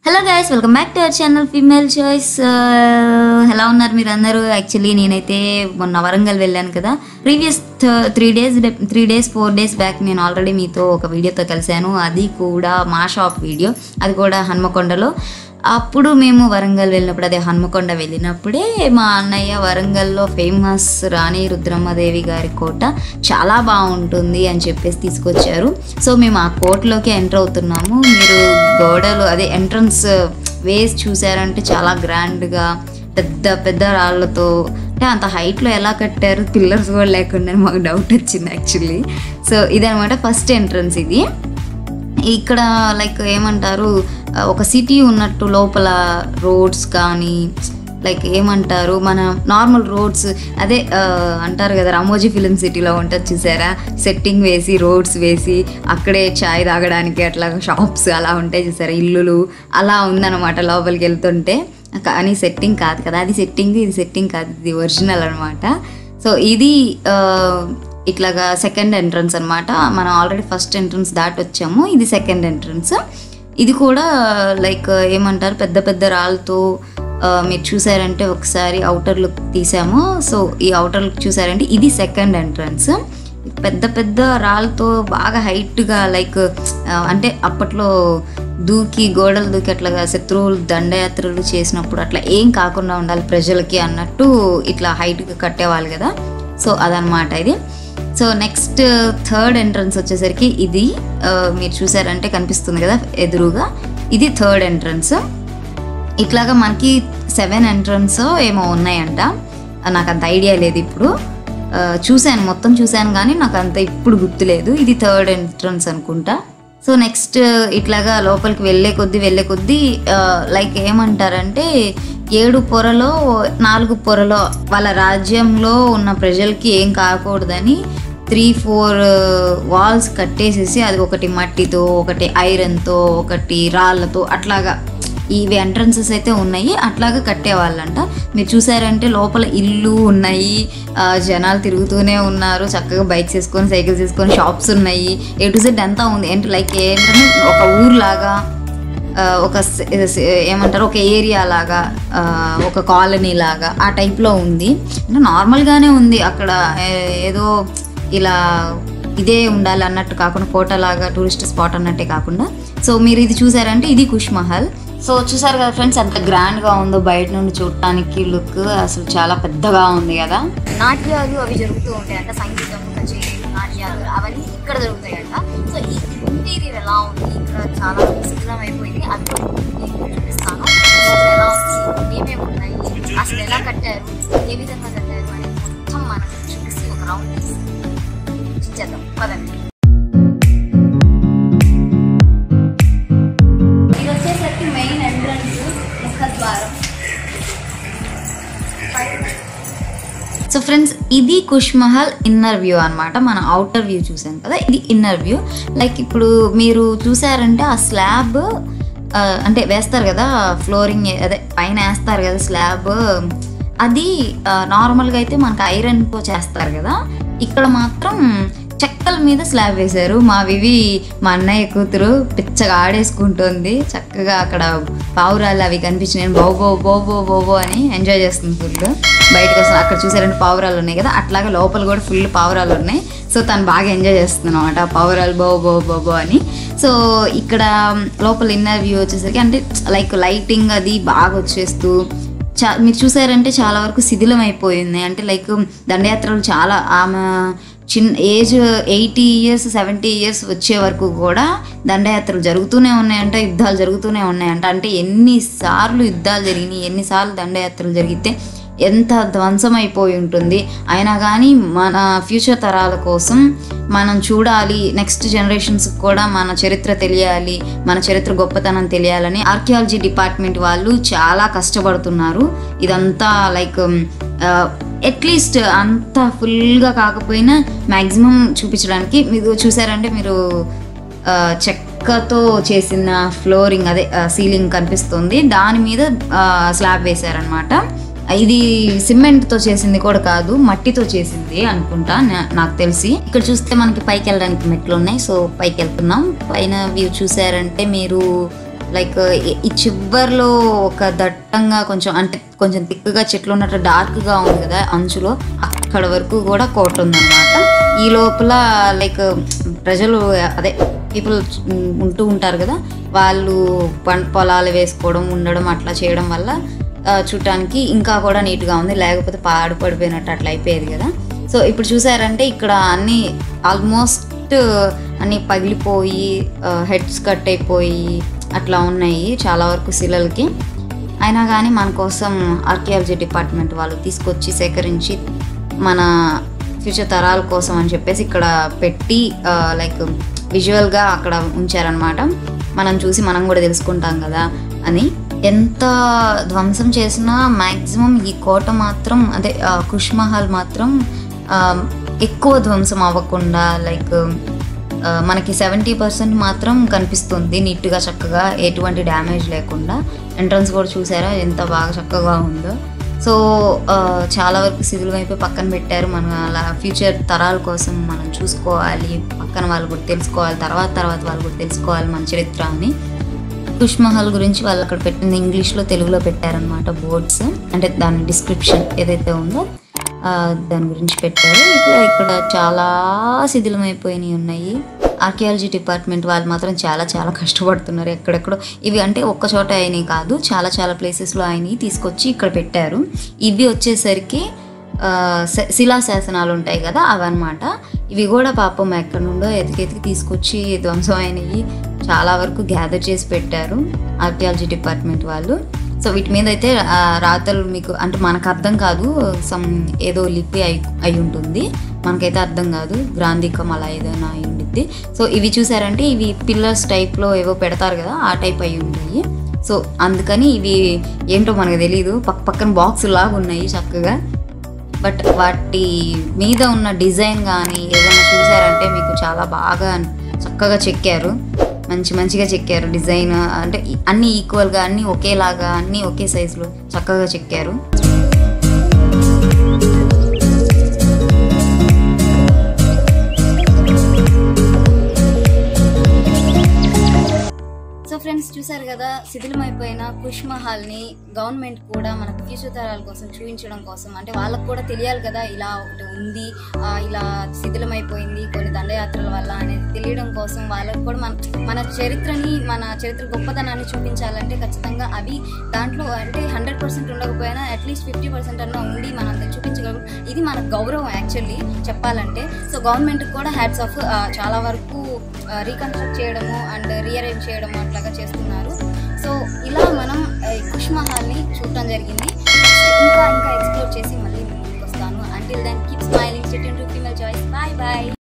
hello guys welcome back to our channel female choice ఎలా ఉన్నారు మీరు అందరూ యాక్చువల్లీ నేనైతే మొన్న వరంగల్ వెళ్ళాను కదా previous three days three days four days back నేను ఆల్రెడీ మీతో ఒక వీడియోతో కలిశాను అది కూడా మా షాప్ వీడియో అది కూడా హన్మకొండలో అప్పుడు మేము వరంగల్ వెళ్ళినప్పుడు అదే హన్మకొండ వెళ్ళినప్పుడే మా అన్నయ్య వరంగల్లో ఫేమస్ రాణి రుద్రమ్మదేవి గారి కోట చాలా బాగుంటుంది అని చెప్పేసి తీసుకొచ్చారు సో మేము ఆ కోటలోకి ఎంటర్ అవుతున్నాము మీరు గోడలు అదే ఎంట్రన్స్ వేసి చూసారంటే చాలా గ్రాండ్గా పెద్ద పెద్ద రాళ్ళతో అంటే అంత హైట్లో ఎలా కట్టారు పిల్లర్స్ కూడా లేకుండా మాకు డౌట్ వచ్చింది యాక్చువల్లీ సో ఇదనమాట ఫస్ట్ ఎంట్రన్స్ ఇది ఇక్కడ లైక్ ఏమంటారు ఆ, ఒక సిటీ ఉన్నట్టు లోపల రోడ్స్ కానీ లైక్ ఏమంటారు మన నార్మల్ రోడ్స్ అదే ఆ, అంటారు కదా రామోజీ ఫిలిం సిటీలో ఉంటుంది చూసారా సెట్టింగ్ వేసి రోడ్స్ వేసి అక్కడే చాయ్ తాగడానికి అట్లా షాప్స్ అలా ఉంటాయి చూసారా ఇల్లులు అలా ఉందన్నమాట లోపలికి వెళ్తుంటే కానీ సెట్టింగ్ కాదు కదా అది సెట్టింగ్ ఇది సెట్టింగ్ కాదు ఇది ఒరిజినల్ అనమాట సో ఇది ఆ, ఇట్లాగా సెకండ్ ఎంట్రన్స్ అన్నమాట మనం ఆల్రెడీ ఫస్ట్ ఎంట్రన్స్ దాటి వచ్చాము ఇది సెకండ్ ఎంట్రన్స్ ఇది కూడా లైక్ ఏమంటారు పెద్ద పెద్ద రాళ్ళతో ఆ, మీరు చూసారంటే ఒకసారి అవుటర్ లుక్ తీసాము సో ఈ అవుటర్ లుక్ చూసారంటే ఇది సెకండ్ ఎంట్రన్స్ పెద్ద పెద్ద రాళ్ళతో బాగా హైట్గా లైక్ అంటే అప్పట్లో దూకి గోడలు దూకి అట్లాగా శత్రువులు దండయాత్రలు చేసినప్పుడు అట్లా ఏం కాకుండా ఉండాలి ప్రజలకి అన్నట్టు ఇట్లా హైట్గా కట్టేవాళ్ళు కదా సో అదనమాట ఇది సో నెక్స్ట్ థర్డ్ ఎంట్రన్స్ వచ్చేసరికి ఇది ఆ, మీరు చూసారంటే కనిపిస్తుంది కదా ఎదురుగా ఇది థర్డ్ ఎంట్రన్స్ ఇట్లాగా మనకి సెవెన్ ఎంట్రన్స్ ఏమో ఉన్నాయంట ఆ, నాకు అంత ఐడియా లేదు ఇప్పుడు ఆ, చూశాను మొత్తం చూశాను కానీ నాకు అంత ఇప్పుడు గుర్తులేదు ఇది థర్డ్ ఎంట్రన్స్ అనుకుంటా సో నెక్స్ట్ ఇట్లాగా లోపలికి వెళ్ళే కొద్దీ వెళ్ళే కొద్దీ లైక్ ఏమంటారంటే ఏడు పొరలో నాలుగు పొరలో వాళ్ళ రాజ్యంలో ఉన్న ప్రజలకి ఏం కాకూడదని త్రీ ఫోర్ వాల్స్ కట్టేసేసి అది ఒకటి మట్టితో ఒకటి ఐరన్తో ఒకటి రాళ్ళతో అట్లాగా ఇవి ఎంట్రన్సెస్ అయితే ఉన్నాయి అట్లాగా కట్టేవాళ్ళంట మీరు చూసారంటే లోపల ఇల్లు ఉన్నాయి ఆ, జనాలు తిరుగుతూనే ఉన్నారు చక్కగా బైక్స్ వేసుకొని సైకిల్స్ వేసుకొని షాప్స్ ఉన్నాయి ఏ టు సెడ్ అంతా ఉంది ఏంటి లైక్ ఏంటంటే ఒక ఊర్లాగా ఆ, ఒక స- స- ఏమంటారు ఒక ఏరియా లాగా ఆ, ఒక కాలనీ లాగా ఆ టైప్లో ఉంది అంటే నార్మల్గానే ఉంది అక్కడ ఏ- ఏదో ఇలా ఇదే ఉండాలి అన్నట్టు కాకుండా కోట లాగా టూరిస్ట్ స్పాట్ అన్నట్టే కాకుండా సో మీరు ఇది చూసారంటే ఇది కుష్ మహల్ సో చూసారు కదా ఫ్రెండ్స్ ఎంత గ్రాండ్గా ఉందో బయట నుండి చూడటానికి లుక్ అసలు చాలా పెద్దగా ఉంది కదా నాట్యాలు అవి జరుగుతూ ఉంటాయంట సంగీతం కచేరీలు నాట్యాలు అవన్నీ ఇక్కడ జరుగుతాయంట సో ఈ ఇంటీరియర్ ఎలా ఉంది ఇక్కడ చాలా శిథిలం అయిపోయింది అది కూడా మీకు చూపిస్తాను అసలు ఎలా ఉంది ఏమేమి ఉన్నాయి అసలు ఎలా కట్టారు ఏ విధంగా కట్టారు అనేది మొత్తం మనకు చూపిస్తే ఒక రౌండ్ తీసి ఇచ్చేద్దాం పదండి ఇది వచ్చేసరికి మెయిన్ ఎంట్రన్స్ ముఖద్వారం సో ఫ్రెండ్స్ ఇది కుష్ మహల్ ఇన్నర్ వ్యూ అన్నమాట మన అవుటర్ వ్యూ చూసాం కదా ఇది ఇన్నర్ వ్యూ లైక్ ఇప్పుడు మీరు చూసారంటే ఆ స్లాబ్ అంటే వేస్తారు కదా ఫ్లోరింగ్ అదే పైన వేస్తారు కదా స్లాబ్ అది నార్మల్గా అయితే మనకు ఐరన్తో చేస్తారు కదా ఇక్కడ మాత్రం చెక్కల మీద స్లాబ్ వేశారు మా వివి మా అన్నయ్య కూతురు పిచ్చగా ఆడేసుకుంటుంది చక్కగా అక్కడ పావురాలు అవి కనిపించినాయి బో బో బో బో బో బో అని ఎంజాయ్ చేస్తుంది ఫుల్ బయటకు వస్తుంది అక్కడ చూసారంటే పావురాలు ఉన్నాయి కదా అట్లాగే లోపల కూడా ఫుల్ పావురాలు ఉన్నాయి సో తను బాగా ఎంజాయ్ చేస్తుంది అనమాట పావురాలు బో బో బో బో అని సో ఇక్కడ లోపల ఇన్నర్ వ్యూ వచ్చేసరికి అంటే లైక్ లైటింగ్ అది బాగా వచ్చేస్తూ చా మీరు చూసారంటే చాలా వరకు శిథిలం అయిపోయింది అంటే లైక్ దండయాత్రలు చాలా ఆమె చిన్న age eighty years seventy years వచ్చే వరకు కూడా దండయాత్రలు జరుగుతూనే ఉన్నాయంట యుద్ధాలు జరుగుతూనే ఉన్నాయంట అంటే ఎన్నిసార్లు యుద్ధాలు జరిగినాయి ఎన్నిసార్లు దండయాత్రలు జరిగితే ఎంత ధ్వంసం అయిపోయి ఉంటుంది అయినా కానీ మన ఫ్యూచర్ తరాల కోసం మనం చూడాలి నెక్స్ట్ జనరేషన్స్ కూడా మన చరిత్ర తెలియాలి మన చరిత్ర గొప్పతనం తెలియాలని ఆర్కియాలజీ డిపార్ట్మెంట్ వాళ్ళు చాలా కష్టపడుతున్నారు ఇదంతా లైక్ అట్లీస్ట్ అంత ఫుల్గా కాకపోయినా మ్యాక్సిమం చూపించడానికి మీరు చూసారంటే మీరు ఆ, చెక్కతో చేసిన ఫ్లోరింగ్ అదే సీలింగ్ కనిపిస్తుంది దాని మీద స్లాబ్ వేశారనమాట ఇది సిమెంట్తో చేసింది కూడా కాదు మట్టితో చేసింది అనుకుంటా నా- నాకు తెలిసి ఇక్కడ చూస్తే మనకి పైకి వెళ్ళడానికి మెట్లు ఉన్నాయి సో పైకి వెళ్తున్నాం పైన వ్యూ చూసారంటే మీరు లైక్ ఈ చివర్లో ఒక దట్టంగా కొంచెం అంటే కొంచెం తిక్కుగా చెట్లు ఉన్నట్టు డార్క్గా ఉంది కదా అంచులో అక్కడ వరకు కూడా కోట ఉందన్నమాట ఈ లోపల లైక్ ప్రజలు అదే పీపుల్ ఉంటూ ఉంటారు కదా వాళ్ళు పం పొలాలు వేసుకోవడం ఉండడం అట్లా చేయడం వల్ల ఆ, చూడటానికి ఇంకా కూడా నీట్గా ఉంది లేకపోతే పాడు పడిపోయినట్టు అట్లా అయిపోయేది కదా సో ఇప్పుడు చూసారంటే ఇక్కడ అన్ని ఆల్మోస్ట్ అన్ని పగిలిపోయి హెడ్స్ కట్ అయిపోయి అట్లా ఉన్నాయి చాలా వరకు శిలలకి అయినా కానీ మన కోసం ఆర్కియాలజీ డిపార్ట్మెంట్ వాళ్ళు తీసుకొచ్చి సేకరించి మన ఫ్యూచర్ తరాల కోసం అని చెప్పేసి ఇక్కడ పెట్టి లైక్ విజువల్గా అక్కడ ఉంచారనమాట మనం చూసి మనం కూడా తెలుసుకుంటాం కదా అని ఎంత ధ్వంసం చేసినా మ్యాక్సిమం ఈ కోట మాత్రం అదే ఆ, కుష్ మహల్ మాత్రం ఆ, ఎక్కువ ధ్వంసం అవ్వకుండా లైక్ ఆ, మనకి సెవెంటీ పర్సెంట్ మాత్రం కనిపిస్తుంది నీట్గా చక్కగా ఎటువంటి డ్యామేజ్ లేకుండా ఎంట్రన్స్ కూడా చూసారా ఎంత బాగా చక్కగా ఉందో సో ఆ, చాలా వరకు సివిల్ వైపు పక్కన పెట్టారు మనం అలా ఫ్యూచర్ తరాల కోసం మనం చూసుకోవాలి పక్కన వాళ్ళు కూడా తెలుసుకోవాలి తర్వాత తర్వాత వాళ్ళు కూడా తెలుసుకోవాలి మన చరిత్ర అని కుష్ మహల్ గురించి వాళ్ళు అక్కడ పెట్టింది ఇంగ్లీష్లో తెలుగులో పెట్టారనమాట బోర్డ్స్ అంటే దాని డిస్క్రిప్షన్ ఏదైతే ఉందో ఆ, దాని గురించి పెట్టారు ఇక్కడ ఇక్కడ చాలా శిథిలమైపోయినాయి ఉన్నాయి ఆర్కియాలజీ డిపార్ట్మెంట్ వాళ్ళు మాత్రం చాలా చాలా కష్టపడుతున్నారు ఎక్కడెక్కడో ఇవి అంటే ఒక్క చోట అయినాయి కాదు చాలా చాలా ప్లేసెస్లో అయినాయి తీసుకొచ్చి ఇక్కడ పెట్టారు ఇవి వచ్చేసరికి ఆ, శ- శిలాశాసనాలు ఉంటాయి కదా అవన్నమాట ఇవి కూడా పాపం ఎక్కడి నుండో ఎతికెతికి తీసుకొచ్చి ధ్వంసం అయినవి చాలా వరకు గ్యాదర్ చేసి పెట్టారు ఆర్కియాలజీ డిపార్ట్మెంట్ వాళ్ళు సో వీటి మీద అయితే ఆ, రాతలు మీకు అంటే మనకు అర్థం కాదు సమ్ ఏదో లిపి అయి అయి ఉంటుంది మనకైతే అర్థం కాదు గ్రాంధికం అలా ఏదైనా అయి ఉండిద్ది సో ఇవి చూసారంటే ఇవి పిల్లర్స్ టైప్లో ఏవో పెడతారు కదా ఆ టైప్ అయి ఉన్నాయి సో అందుకని ఇవి ఏంటో మనకు తెలియదు పక్క పక్కన బాక్స్ లాగా ఉన్నాయి చక్కగా బట్ వాటి మీద ఉన్న డిజైన్ కానీ ఏదైనా చూసారంటే మీకు చాలా బాగా చక్కగా చెక్కారు మంచి మంచిగా చెక్కారు డిజైన్ అంటే ఈ- అన్ని ఈక్వల్గా అన్ని ఒకేలాగా అన్ని ఒకే సైజులో చక్కగా చెక్కారు సో ఫ్రెండ్స్ చూసారు కదా శిథిలమైపోయిన కుష్ మహల్ని గవర్నమెంట్ కూడా మనకు ఫ్యూచర్ తరాల కోసం చూపించడం కోసం అంటే వాళ్ళకు కూడా తెలియాలి కదా ఇలా ఒకటి ఉంది ఆ, ఇలా శిథిలమైపోయింది కొన్ని దండయాత్రల వల్ల అనేది తెలియడం కోసం వాళ్ళకు కూడా మన మన చరిత్రని మన చరిత్ర గొప్పతనాన్ని చూపించాలంటే ఖచ్చితంగా అవి దాంట్లో అంటే హండ్రెడ్ పర్సెంట్ ఉండకపోయినా అట్లీస్ట్ ఫిఫ్టీ పర్సెంట్ అన్న ఉండి మనం అంతా చూపించగలం ఇది మన గౌరవం యాక్చువల్లీ చెప్పాలంటే సో గవర్నమెంట్ కూడా హ్యాట్స్ ఆఫ్ చాలా వరకు రీకన్స్ట్రక్ట్ చేయడము అండ్ రీఅరేంజ్ చేయడము అట్లాగా చేస్తున్నారు సో ఇలా మనం ఆ, ఈ కుష్ మహల్ని చూడటం జరిగింది ఇంకా ఇంకా ఎక్స్ప్లోర్ చేసి మళ్ళీ ముందుకు వస్తాను అంటిల్ దెన్ కీప్ స్మైలింగ్ చెట్టు ఫీమేల్ చాయిస్ బాయ్ బాయ్